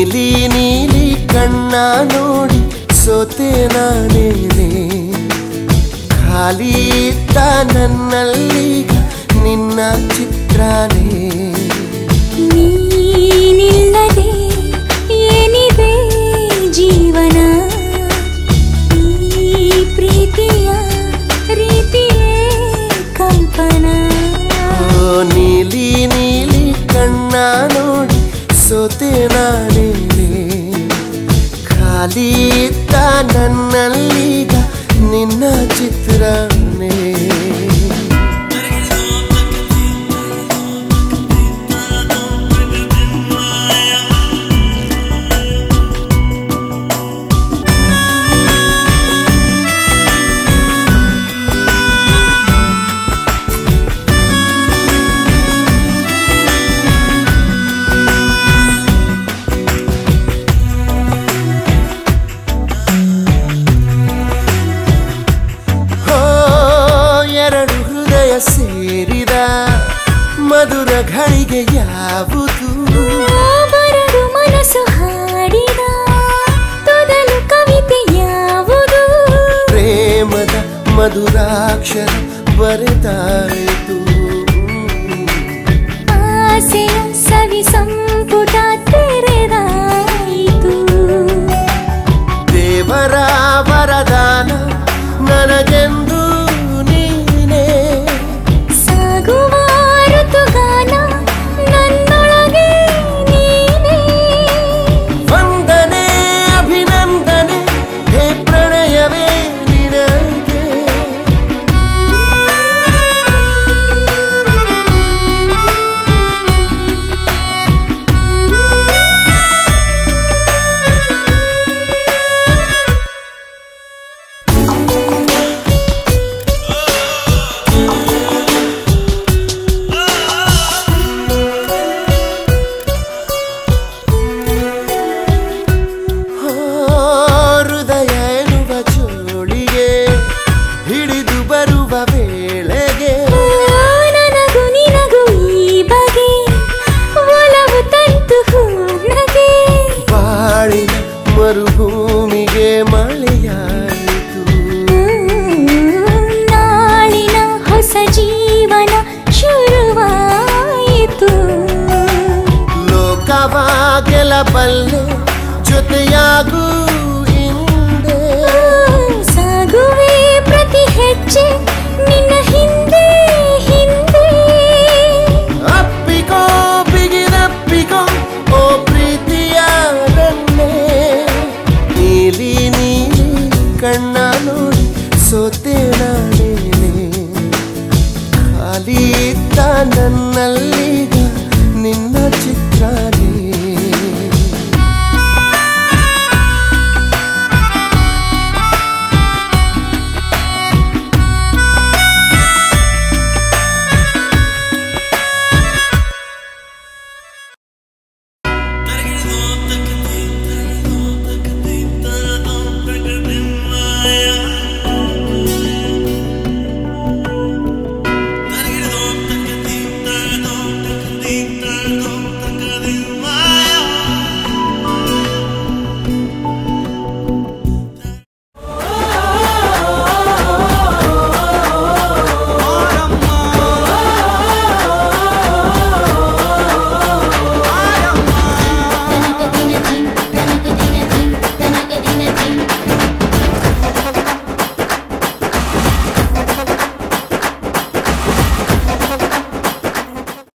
ನೀಲಿ ನೀಲಿ ಕಣ್ಣ ನೋಡಿ ಸೋತೆ ನಾನೇನೆ ಖಾಲಿ ಇದ್ದ ನನ್ನಲ್ಲೀಗ ನಿನ್ನ ಚಿತ್ರನೇ ನೀನಿಲ್ಲದೆ ಏನಿದೆ ಜೀವನ ಈ ಪ್ರೀತಿಯ ರೀತಿಯೇ ಕಲ್ಪನಾ ಓ ನೀಲಿ ನೀಲಿ ಕಣ್ಣ ನೋಡಿ ಸೋತೆ ನಾನೇನೆ ಖಾಲಿ ಇದ್ದ ನನ್ನಲ್ಲೀಗ ನಿನ್ನ ಚಿತ್ರನೇ ಹೋ ಎರಡು ಹೃದಯ ಸೇರಿದ ಮಧುರ ಘಳಿಗೆ ಯಾವುದು ಬರಡು ಮನಸ್ಸು ಹಾಡಿದ ತೊದಲು ಕವಿತೆ ಯಾವುದು ಪ್ರೇಮದ ಮಧುರಾಕ್ಷರ ಬರೆದಾಯಿತು ಆಸೆಯ ಸವಿ ಸಂಪುಟ ತೆರೆದಾಯಿತು ದೇವರ ವರದಾನ ನನಗೆಂದು ನೀನೇ ಸಾಗುವ ಋತುಗಾನ ನನ್ನೊಳಗೆ ನೀನೇ ವಂದನೆ ಅಭಿನಂದನೆ ಹೇ ಪ್ರಣಯವೇ ನಿನಗೆ ಹೋ, ಹೃದಯ ಎನ್ನುವ ಜೋಳಿಗೆ ಹಿಡಿದು ಬರುವ ವೇಳೆಗೆ ನನಗೂ ನಿನಗೂ ಈ ಬಗೆ ಒಲವು ತಂತು ನನಗೆ ಬಾಳಿನ ಮರುಭೂಮಿಗೆ ಮಳೆಯಾಯಿತು ನಾಳಿನ ಹೊಸ ಜೀವನ ಶುರುವಾಯಿತು ಲೋಕವ ಗೆಲ್ಲಬಲ್ಲೆ ಜೊತೆಯಾಗೂ